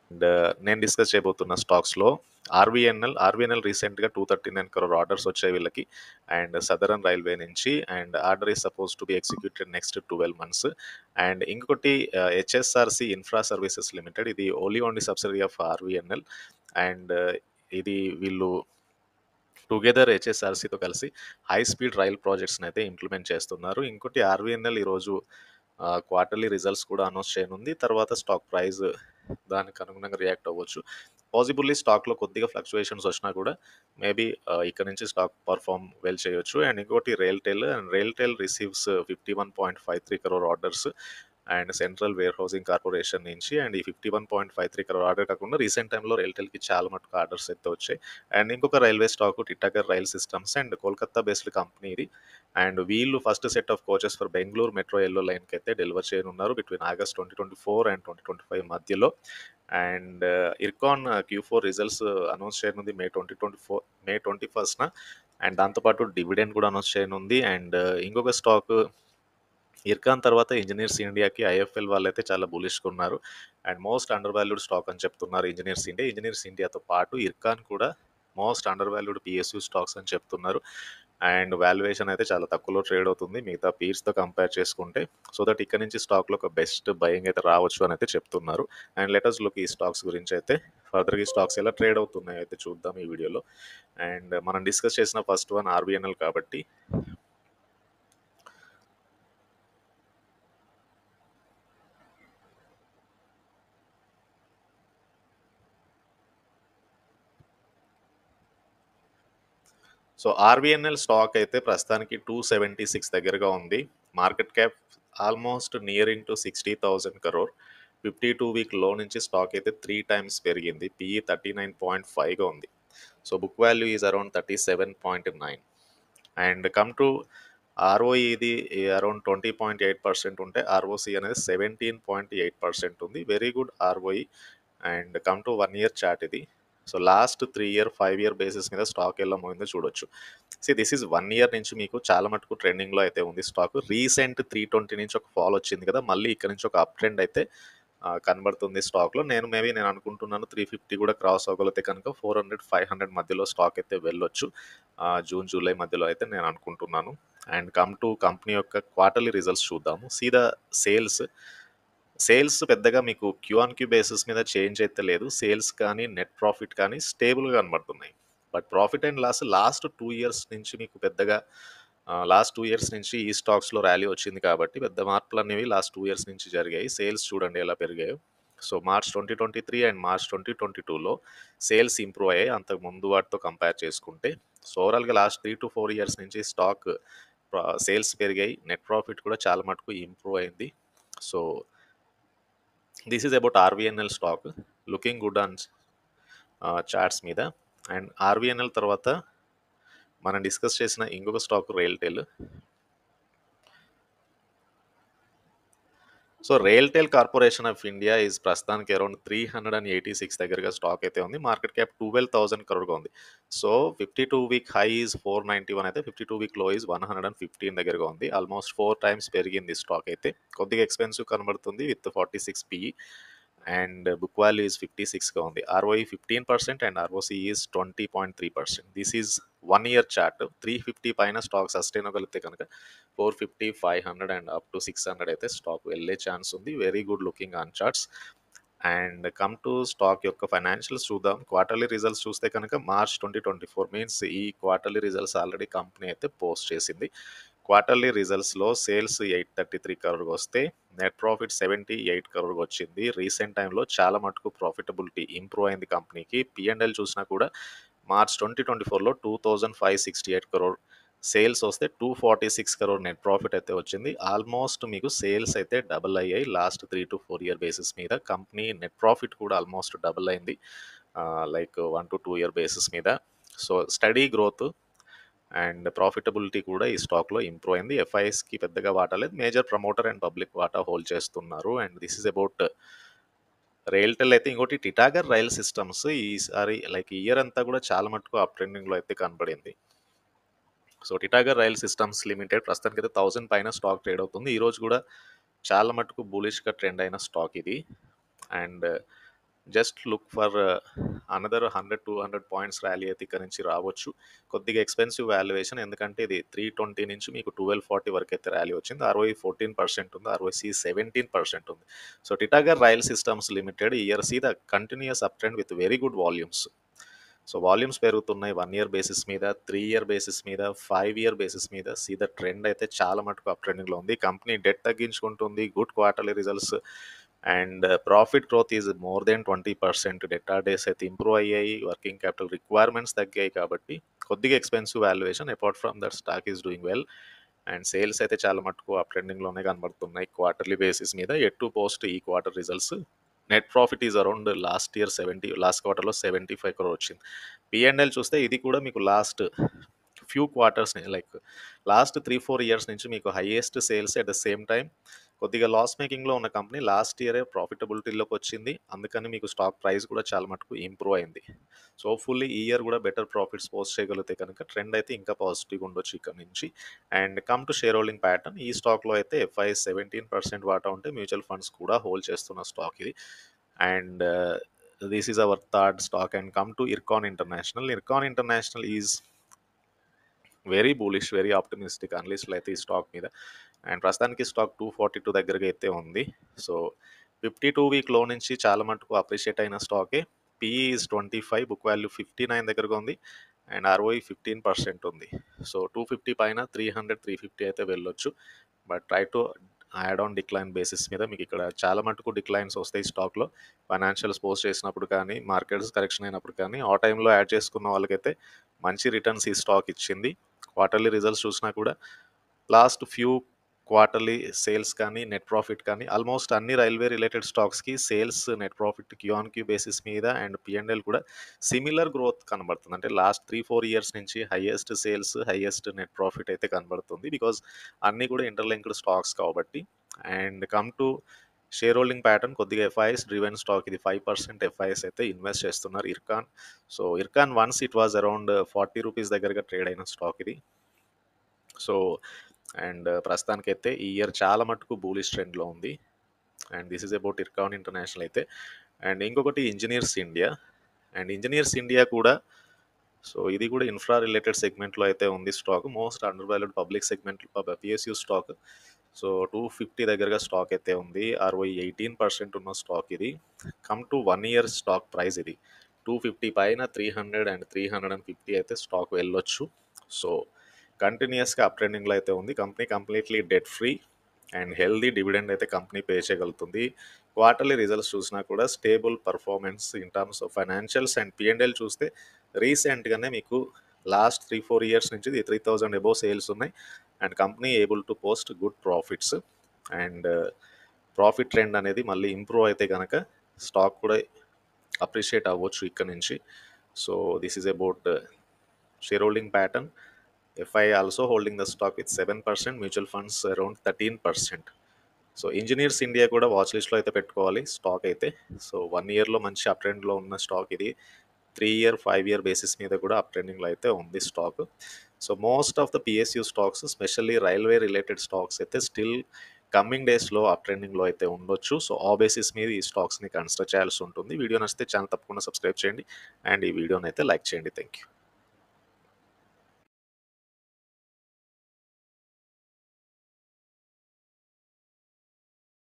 and నేను discuss చేయబోతున్న స్టాక్స్లో ఆర్వీఎన్ఎల్ ఆర్వీఎన్ఎల్ రీసెంట్గా two thirty nine crore orders వచ్చాయి వీళ్ళకి అండ్ సదరన్ రైల్వే నుంచి and order is suppose to be executed next twelve months and ఇంకొకటి హెచ్ఎస్ఆర్సి ఇన్ఫ్రా సర్వీసెస్ లిమిటెడ్ ఇది only only subsidiary of RVNL and ఇది వీళ్ళు టుగెదర్ హెచ్ఎస్ఆర్సీతో కలిసి high speed rail ప్రాజెక్ట్స్ని అయితే implement చేస్తున్నారు ఇంకోటి ఆర్వీఎన్ఎల్ ఈరోజు క్వార్టర్లీ రిజల్ట్స్ కూడా అనౌన్స్ చేయనుంది తర్వాత స్టాక్ ప్రైస్ దానికి అనుగుణంగా రియాక్ట్ అవ్వచ్చు పాసిబుల్లీ స్టాక్లో కొద్దిగా ఫ్లక్చువేషన్స్ వచ్చినా కూడా మేబీ ఇక్కడ నుంచి స్టాక్ పర్ఫామ్ వెల్ చేయొచ్చు అండ్ ఇంకోటి RailTel and RailTel receives fifty one point five three crore orders and central warehousing corporation నుంచి అండ్ ఈ fifty one point five three crore order కాకుండా రీసెంట్ టైంలో రైల్టెల్కి చాలా మటుకు ఆర్డర్స్ అయితే వచ్చాయి అండ్ ఇంకొక railway stock Titagarh rail systems and Kolkata based company ఇది అండ్ వీళ్ళు first set of coaches for Bengaluru metro yellow లైన్కి అయితే డెలివర్ చేయనున్నారు between August twenty twenty four and twenty twenty five మధ్యలో and Ircon Q four results announce చేయనుంది May twenty twenty four May ట్వంటీ ఫస్ట్న and దాంతోపాటు డివిడెండ్ కూడా అనౌన్స్ చేయనుంది అండ్ ఇంకొక స్టాక్ ఇర్కాన్ తర్వాత ఇంజనీర్స్ ఇండియాకి ఐఎఫ్ఎల్ వాళ్ళైతే చాలా బులిష్గా ఉన్నారు and most under undervalued stock అని చెప్తున్నారు ఇంజనీర్స్ ఇండియా ఇంజనీర్స్ ఇండియాతో పాటు ఇర్కాన్ కూడా most under undervalued PSU stocks అని చెప్తున్నారు అండ్ వాల్యుయేషన్ అయితే చాలా తక్కువలో ట్రేడ్ అవుతుంది మిగతా పీర్స్తో కంపేర్ చేసుకుంటే సో దట్ ఇక్కడ నుంచి స్టాక్లో ఒక బెస్ట్ బయింగ్ అయితే రావచ్చు అని అయితే చెప్తున్నారు అండ్ లెటర్స్ లుక్ ఈ స్టాక్స్ గురించి అయితే ఫర్దర్గా ఈ స్టాక్స్ ఎలా ట్రేడ్ అవుతున్నాయి అయితే చూద్దాం ఈ వీడియోలో అండ్ మనం డిస్కస్ చేసిన ఫస్ట్ వన్ ఆర్బిఎన్ఎల్ కాబట్టి సో ఆర్బిఎన్ఎల్ స్టాక్ అయితే ప్రస్తుతానికి టూ సెవెంటీ సిక్స్ దగ్గరగా ఉంది market cap almost nearing to sixty thousand crore fifty two week low నుంచి స్టాక్ అయితే త్రీ టైమ్స్ పెరిగింది పిఈ థర్టీ నైన్ పాయింట్ ఫైవ్గా ఉంది so book value is around thirty seven point nine and come to ROE ఇది around twenty point eight percent ఉంటే ROC అనేది seventeen point eight percent ఉంది very good ROE and come to one year chart ఇది so last three year five year basis మీద stock ఎలా పోయిందో చూడొచ్చు see this is one year నుంచి మీకు చాలా మటుకు ట్రెండింగ్లో అయితే ఉంది స్టాక్ రీసెంట్ త్రీ ట్వంటీ నుంచి ఒక ఫాల్ వచ్చింది కదా మళ్ళీ ఇక్కడ నుంచి ఒక అప్ ట్రెండ్ అయితే కనబడుతుంది స్టాక్లో నేను మేబీ నేను అనుకుంటున్నాను త్రీ ఫిఫ్టీ కూడా క్రాస్ అవ్వగలిగితే కనుక ఫోర్ హండ్రెడ్ ఫైవ్ హండ్రెడ్ మధ్యలో స్టాక్ అయితే వెళ్ళొచ్చు జూన్ జూలై మధ్యలో అయితే నేను అనుకుంటున్నాను అండ్ కమ్ టు కంపెనీ యొక్క క్వార్టర్లీ రిజల్ట్స్ చూద్దాము సీదా సేల్స్ సేల్స్ పెద్దగా మీకు క్యూ ఆన్ క్యూ బేసిస్ మీద చేంజ్ అయితే లేదు సేల్స్ కానీ నెట్ ప్రాఫిట్ కానీ స్టేబుల్గా కనబడుతున్నాయి but profit and loss last two years నుంచి మీకు పెద్దగా లాస్ట్ టూ ఇయర్స్ నుంచి ఈ స్టాక్స్లో ర్యాలీ వచ్చింది కాబట్టి పెద్ద మార్పులు అనేవి లాస్ట్ టూ ఇయర్స్ నుంచి జరిగాయి సేల్స్ చూడండి ఎలా పెరిగాయో so March twenty twenty three and March twenty twenty టూలో సేల్స్ ఇంప్రూవ్ అయ్యాయి అంతకు ముందు వాటితో కంపేర్ చేసుకుంటే సో ఓవరాల్గా last three to four years నుంచి స్టాక్ సేల్స్ పెరిగాయి నెట్ ప్రాఫిట్ కూడా చాలా మటుకు ఇంప్రూవ్ అయింది so this is about RVNL stock looking good on charts మీద అండ్ ఆర్వీఎన్ఎల్ తర్వాత మనం డిస్కస్ చేసిన ఇంకొక stock RailTel so RailTel corporation of India is ప్రస్తుతానికి around three hundred and eighty six దగ్గరగా స్టాక్ అయితే ఉంది మార్కెట్ క్యాప్ ట్వెల్వ్ థౌసండ్ కరోడ్గా ఉంది so fifty two week high is four ninety one అయితే fifty two week low is one hundred and fifteen దగ్గరగా ఉంది almost four times పెరిగింది stock అయితే కొద్దిగా ఎక్స్పెన్సివ్ కనబడుతుంది with forty six PE and book value is fifty సిక్స్గా ఉంది ROE fifteen percent and ROC is twenty point three percent this is one year chart three fifty పైన stock sustain అవ్వగలిగితే కనుక four fifty five hundred and up to six hundred అయితే stock వెళ్ళే chance ఉంది very good looking on charts and come to stock యొక్క financials చూద్దాం quarterly results చూస్తే కనుక March twenty twenty four means ఈ క్వార్టర్లీ రిజల్ట్స్ ఆల్రెడీ కంపెనీ అయితే post చేసింది క్వార్టర్లీ రిజల్ట్స్లో సేల్స్ ఎయిట్ థర్టీ త్రీ కరోర్గా వస్తే నెట్ ప్రాఫిట్ సెవెంటీ ఎయిట్ కరోర్గా వచ్చింది రీసెంట్ టైంలో చాలా మటుకు ప్రాఫిటబిలిటీ ఇంప్రూవ్ అయింది కంపెనీకి పిఎండ్ఎల్ చూసినా కూడా మార్చ్ ట్వంటీ ట్వంటీ ఫోర్లో two thousand five sixty eight crore sales వస్తే two forty six crore net profit అయితే వచ్చింది ఆల్మోస్ట్ మీకు సేల్స్ అయితే డబుల్ అయ్యాయి last three to four year basis మీద కంపెనీ నెట్ ప్రాఫిట్ కూడా ఆల్మోస్ట్ డబుల్ అయింది like one to two year basis మీద so steady growth and profitability కూడా ఈ స్టాక్లో ఇంప్రూవ్ అయింది ఎఫ్ఐఎస్కి పెద్దగా వాటా లేదు మేజర్ ప్రమోటర్ అండ్ పబ్లిక్ వాటా హోల్డ్ చేస్తున్నారు and this is about RailTel అయితే ఇంకోటి టిటాగర్ రైల్ సిస్టమ్స్ ఈసారి లైక్ ఇయర్ అంతా కూడా చాలా మటుకు అప్ ట్రెండింగ్లో అయితే కనబడింది so Titagarh rail systems limited ప్రస్తుతానికి అయితే థౌసండ్ పైన స్టాక్ ట్రేడ్ అవుతుంది ఈరోజు కూడా చాలా మటుకు బులిష్గా ట్రెండ్ అయిన స్టాక్ ఇది and just look for another hundred two hundred points rally అయితే ఇక్కడ నుంచి రావచ్చు కొద్దిగా ఎక్స్పెన్సివ్ వాల్యుయేషన్ ఎందుకంటే ఇది త్రీ ట్వంటీ నుంచి మీకు ట్వెల్వ్ ఫార్టీ వరకు అయితే ర్యాలీ వచ్చింది అరవై ఫోర్టీన్ పర్సెంట్ ఉంది అరవై సి సెవెంటీన్ పర్సెంట్ ఉంది so Titagarh rail systems limited year see the continues up trend with very good volumes so volumes పెరుగుతున్నాయి వన్ ఇయర్ బేసిస్ మీద త్రీ ఇయర్ బేసిస్ మీద ఫైవ్ ఇయర్ బేసిస్ మీద సీ ద ట్రెండ్ అయితే చాలా మటుకు అప్ ట్రెండింగ్లో ఉంది కంపెనీ డెట్ తగ్గించుకుంటుంది good quarterly results and profit growth is more than twenty percent debtor days అయితే ఇంప్రూవ్ అయ్యాయి వర్కింగ్ క్యాపిటల్ రిక్వైర్మెంట్స్ తగ్గాయి కాబట్టి కొద్దిగా expensive valuation apart from that stock is doing well and sales అయితే చాలా మటుకు అప్ ట్రెండింగ్లోనే కనబడుతున్నాయి క్వార్టర్లీ బేసిస్ మీద ఎట్ టు పోస్ట్ ఈ quarter results net profit is around last year seventy last క్వార్టర్లో సెవెంటీ ఫైవ్ క్రోర్ వచ్చింది పిఎన్ఎల్ చూస్తే ఇది కూడా మీకు last few quarters like last three four years నుంచి మీకు highest sales at the same time కొద్దిగా లాస్ మేకింగ్లో ఉన్న కంపెనీ లాస్ట్ ఇయరే ప్రాఫిటబిలిటీలోకి వచ్చింది అందుకని మీకు స్టాక్ ప్రైస్ కూడా చాలా మటుకు ఇంప్రూవ్ అయింది సో ఫుల్లీ ఈ ఇయర్ కూడా బెటర్ ప్రాఫిట్స్ పోస్ట్ చేయగలిగితే కనుక ట్రెండ్ అయితే ఇంకా పాజిటివ్గా ఉండొచ్చు ఇక్కడ నుంచి and come to share holding pattern ఈ స్టాక్లో అయితే ఎఫ్ఐ సెవెంటీన్ పర్సెంట్ వాటా ఉంటే మ్యూచువల్ ఫండ్స్ కూడా హోల్డ్ చేస్తున్న స్టాక్ ఇది and this is our third stock and come to Ircon International Ircon International is very bullish very optimistic అనలిస్టులు అయితే ఈ స్టాక్ మీద అండ్ ప్రస్తుతానికి స్టాక్ టూ ఫార్టీ టూ దగ్గరగా అయితే ఉంది so fifty two week low నుంచి చాలా మటుకు అప్రిషియేట్ అయిన స్టాకే PE is twenty five book value fifty nine దగ్గరగా ఉంది అండ్ ఆర్ఓఐ ఫిఫ్టీన్ పర్సెంట్ ఉంది సో టూ ఫిఫ్టీ పైన త్రీ హండ్రెడ్ త్రీ ఫిఫ్టీ అయితే వెళ్ళొచ్చు but try to add on decline basis మీద మీకు ఇక్కడ చాలా మటుకు డిక్లైన్స్ వస్తాయి స్టాక్లో ఫైనాన్షియల్స్ పోస్ట్ చేసినప్పుడు కానీ మార్కెట్స్ కరెక్షన్ అయినప్పుడు కానీ ఆ టైంలో యాడ్ చేసుకున్న వాళ్ళకైతే మంచి రిటర్న్స్ ఈ స్టాక్ ఇచ్చింది క్వార్టర్లీ రిజల్ట్స్ చూసినా కూడా లాస్ట్ ఫ్యూ క్వార్టర్లీ సేల్స్ కానీ నెట్ ప్రాఫిట్ కానీ ఆల్మోస్ట్ అన్ని రైల్వే రిలేటెడ్ స్టాక్స్కి sales net profit Q on Q basis మీద అండ్ పిఎన్ఎల్ కూడా సిమిలర్ గ్రోత్ కనబడుతుంది అంటే లాస్ట్ త్రీ ఫోర్ ఇయర్స్ నుంచి highest sales highest net profit అయితే కనబడుతుంది బికాజ్ అన్నీ కూడా ఇంటర్లింక్డ్ స్టాక్స్ కాబట్టి and come to share holding pattern కొద్దిగా ఎఫ్ఐఎస్ డ్రివెన్ స్టాక్ ఇది ఫైవ్ పర్సెంట్ ఎఫ్ఐఎస్ అయితే ఇన్వెస్ట్ చేస్తున్నారు Ircon so Ircon once it was around forty rupees దగ్గరగా ట్రేడ్ అయిన స్టాక్ ఇది సో అండ్ ప్రస్తుతానికైతే ఈ ఇయర్ చాలా మటుకు బూలిష్ ట్రెండ్లో ఉంది and this is about Ircon International అయితే అండ్ ఇంకొకటి Engineers India and Engineers India కూడా సో ఇది కూడా ఇన్ఫ్రా రిలేటెడ్ సెగ్మెంట్లో అయితే ఉంది stock most under valued public segment PSU stock so two fifty దగ్గరగా స్టాక్ అయితే ఉంది అరవై ఎయిటీన్ పర్సెంట్ ఉన్న స్టాక్ ఇది come to one year stock price ఇది టూ ఫిఫ్టీ పైన three hundred and three hundred and fifty అయితే స్టాక్ వెళ్ళొచ్చు సో కంటిన్యూస్గా అప్ ట్రెండింగ్లో అయితే ఉంది company completely debt free and healthy dividend అయితే కంపెనీ పే చేయగలుగుతుంది క్వార్టర్లీ రిజల్ట్స్ చూసినా కూడా stable performance in terms of financials and PNL చూస్తే రీసెంట్గానే మీకు లాస్ట్ త్రీ ఫోర్ ఇయర్స్ నుంచి త్రీ థౌజండ్ ఎబో సేల్స్ ఉన్నాయి and company able to post good profits and profit trend అనేది మళ్ళీ ఇంప్రూవ్ అయితే కనుక స్టాక్ కూడా అప్రిషియేట్ అవ్వచ్చు ఇక్కడ నుంచి so this is about share holding pattern FI also holding the stock with seven percent mutual funds around thirteen percent so Engineers India కూడా watch లిస్ట్లో అయితే పెట్టుకోవాలి స్టాక్ అయితే సో వన్ ఇయర్లో మంచి అప్ ట్రెండ్లో ఉన్న స్టాక్ ఇది three year five year basis మీద కూడా అప్ ట్రెండింగ్లో అయితే ఉంది stock so most of the PSU stocks specially railway related stocks అయితే స్టిల్ కమింగ్ డేస్లో అప్ ట్రెండింగ్లో అయితే ఉండొచ్చు సో ఆ బేసిస్ మీద ఈ స్టాక్స్ని కన్సిడర్ చేయాల్సి ఉంటుంది వీడియో నచ్చితే ఛానల్ తప్పకుండా సబ్స్క్రైబ్ చేయండి అండ్ ఈ వీడియోని అయితే లైక్ చేయండి థ్యాంక్ యూ